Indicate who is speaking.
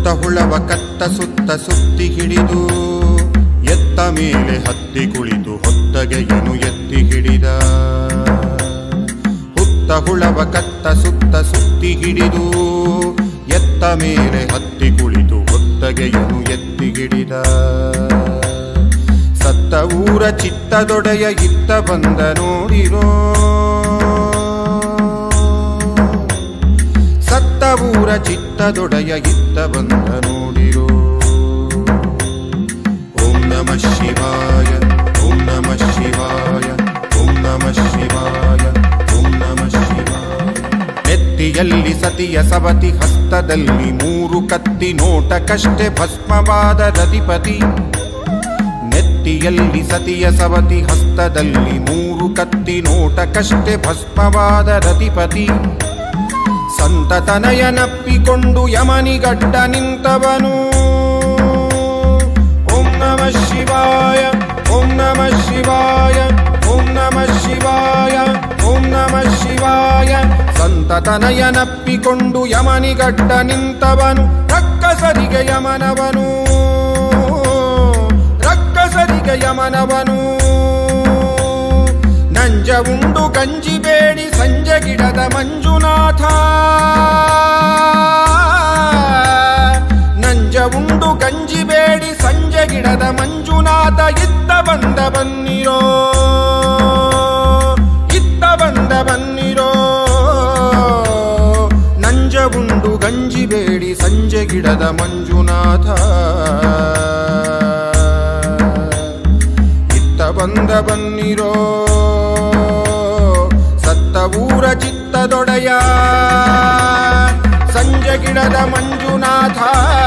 Speaker 1: ಹುತ್ತ ಹುಳವ ಕತ್ತ ಸುತ್ತ ಸುತ್ತಿ ಹಿಡಿದು ಎತ್ತ ಮೇಲೆ ಹತ್ತಿ ಕುಳಿತು ಹೊತ್ತಗೆಯನು ಎತ್ತಿ ಹಿಡಿದ ಹುತ್ತ ಹುಳವ ಕತ್ತ ಸುತ್ತ ಸುತ್ತಿ ಹಿಡಿದು ಎತ್ತ ಮೇಲೆ ಹತ್ತಿ ಕುಳಿತು ಹೊತ್ತಗೆಯನು ಎತ್ತಿ ಹಿಡಿದ ಸತ್ತ ಊರ ಚಿತ್ತದೊಡೆಯ ಇತ್ತ ಬಂದ ನೋಡಿರೋ ಸತ್ತ ಊರ ಚಿತ್ತದೊಡೆಯ ಇತ್ತ ಬಂದ ನೋಡಿರೋ ಓಂ ನಮ ಶಿವಾಯ ಓಂ ನಮ ಶಿವಾಯ ಓಂ ನಮ ಶಿವಾಯ ಓಂ ನಮ ಶಿವಾಯ ನೆತ್ತಿಯಲ್ಲಿ ಸತಿಯ ಸವತಿ ಹಸ್ತದಲ್ಲಿ ಮೂರು ಕತ್ತಿ ನೋಟಕ್ಕಷ್ಟೇ ಭಸ್ಮವಾದ ರತಿಪತಿ ನೆತ್ತಿಯಲ್ಲಿ ಸತಿಯ ಸವತಿ ಹಸ್ತದಲ್ಲಿ ಮೂರು ಕತ್ತಿ ನೋಟಕ್ಕಷ್ಟೇ ಭಸ್ಮವಾದ ರತಿಪತಿ ಸಂತತನಯನಪ್ಪಿಕೊಂಡು ಯಮನಿಗಡ್ಡ ನಿಂತವನು ಓಂ ನಮ ಶಿವಾಯ ಓಂ ನಮ ಶಿವಾಯ ಓಂ ನಮ ಶಿವಾಯ ಓಂ ನಮ ಶಿವಾಯ ಸಂತತನಯನಪ್ಪಿಕೊಂಡು ಯಮನಿಗಡ್ಡ ನಿಂತವನು ರಕ್ಕಸರಿಗೆ ಯಮನವನು ರಕ್ಕಸರಿಗೆ ಯಮನವನು ನಂಜ ಉಂಡು ಗಂಜಿ ಬೇಡಿ ಸಂಜೆ ಗಿಡದ ಮಂಜುನಾಥ ನಂಜ ಉಂಡು ಗಂಜಿ ಬೇಡಿ ಸಂಜೆ ಗಿಡದ ಮಂಜುನಾಥ ಇತ್ತ ಬಂದ ಬನ್ನಿರೋ ಇತ್ತ ಬಂದ ಬನ್ನಿರೋ ನಂಜ ಉಂಡು ಗಂಜಿ ಬೇಡಿ ಸಂಜೆ ಗಿಡದ ಮಂಜುನಾಥ ಇತ್ತ ಬಂದ ಬನ್ನಿರೋ ಸತ್ತ ಊರ ಚಿತ್ತದೊಡೆಯ ಸಂಜೆ ಗಿಡದ ಮಂಜುನಾಥ